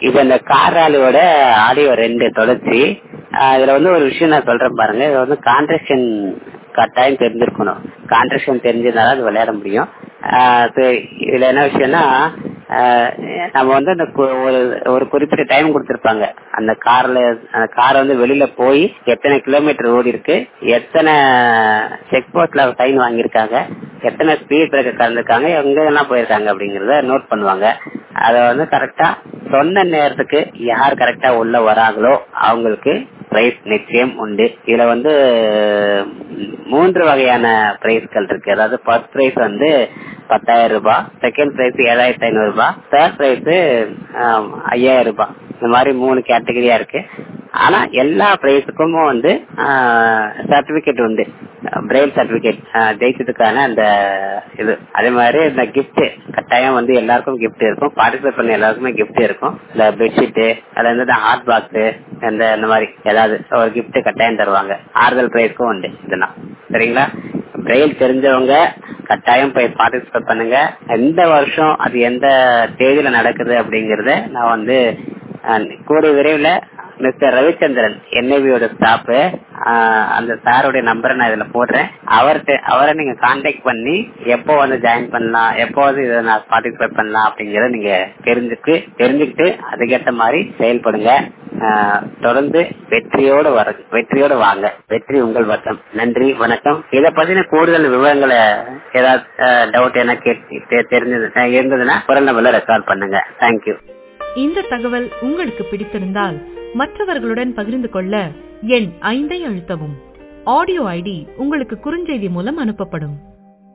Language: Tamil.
இது அந்த கார் ராலியோட ஆடியோ ரெண்டு தொடர்ச்சி ஆஹ் இதுல வந்து ஒரு விஷயம் நான் சொல்றேன் பாருங்க இது வந்து கான்ட்ராக்ஷன் கட்டாயம் தெரிஞ்சிருக்கணும் கான்ட்ராக்ஷன் தெரிஞ்சதுனால அது விளையாட முடியும் ஆஹ் இது- இதுல என்ன விஷயம்னா ஆஹ் நம்ம வந்து அந்த கு- ஒரு ஒரு குறிப்பிட்ட டைம் கொடுத்திருப்பாங்க அந்த கார்ல அந்த கார் வந்து வெளியில போய் எத்தனை கிலோமீட்டர் ஓடி இருக்கு எத்தனை செக் போஸ்ட்ல சைன் வாங்கியிருக்காங்க எத்தனை ஸ்பீட் பிரேக்கர் கலந்துருக்காங்க எங்க எல்லாம் போயிருக்காங்க அப்படிங்கறத நோட் பண்ணுவாங்க அத வந்து கரெக்டா சொன்ன நேரத்துக்கு யார் கரெக்டா உள்ள வராங்களோ அவங்களுக்கு பிரைஸ் நிச்சயம் உண்டு இதுல வந்து ம், மூன்று வகையான பிரைஸ்கள் இருக்கு அதாவது ஃபர்ஸ்ட் பிரைஸ் வந்து பத்தாயிரம் ரூபாய் செகண்ட் பிரைஸ் ஏழாயிரத்தி ஐநூறு ரூபாய் தேர்ட் பிரைஸ் ஐயாயிரம் ரூபாய் இந்த மாதிரி மூணு கேட்டகரியா இருக்கு ஆனா எல்லா பிரைஸுக்கும் வந்து சர்டிபிகேட் உண்டு பிரெயில் சர்டிபிகேட் ஜெயிச்சதுக்கான அந்த இது அதே மாதிரி இந்த gift கட்டாயம் வந்து எல்லாருக்கும் gift இருக்கும் பார்ட்டிசிபேட் பண்ண எல்லாருக்குமே gift இருக்கும் இந்த பெட்ஷீட் அதுல இருந்து இந்த ஹாட் பாக்ஸ் இந்த இந்த மாதிரி ஏதாவது ஒரு gift கட்டாயம் தருவாங்க ஆறுதல் பிரைஸ்க்கும் உண்டு இதெல்லாம் சரிங்களா பிரெயில் தெரிஞ்சவங்க கட்டாயம் போய் பார்ட்டிசிபேட் பண்ணுங்க எந்த வருஷம் அது எந்த தேதியில நடக்குது அப்படிங்கறத நான் வந்து அஹ், கூடிய விரைவில் மிஸ்டர் ரவிச்சந்திரன் என்ஐபியோட ஸ்டாஃப் அந்த சாருடைய நம்பரை நான் இதுல போடுறேன் அவர்கிட்ட அவரை நீங்க கான்டாக்ட் பண்ணி எப்போ வந்து ஜாயின் பண்ணலாம் எப்போ வந்து இதை நான் பார்ட்டிசிபேட் பண்ணலாம் அப்படிங்கறத நீங்க தெரிஞ்சுட்டு தெரிஞ்சுக்கிட்டு அதுக்கேற்ற மாதிரி செயல்படுங்க ஆஹ் தொடர்ந்து வெற்றியோட வர வெற்றியோட வாங்க வெற்றி உங்கள் வசம் நன்றி வணக்கம் இத பத்தின கூடுதல் விவரங்களை ஏதாவது டவுட் என்ன கேட்டு தெரிஞ்சது அஹ் இருந்ததுன்னா குரல் நம்பர்ல ரெக்கார்ட் பண்ணுங்க தேங்க்யூ இந்த தகவல் உங்களுக்கு பிடித்திருந்தால் மற்றவர்களுடன் பகிர்ந்து கொள்ள எண் ஐந்தை அழுத்தவும் ஆடியோ ஐடி உங்களுக்கு குறுஞ்செய்தி மூலம் அனுப்பப்படும்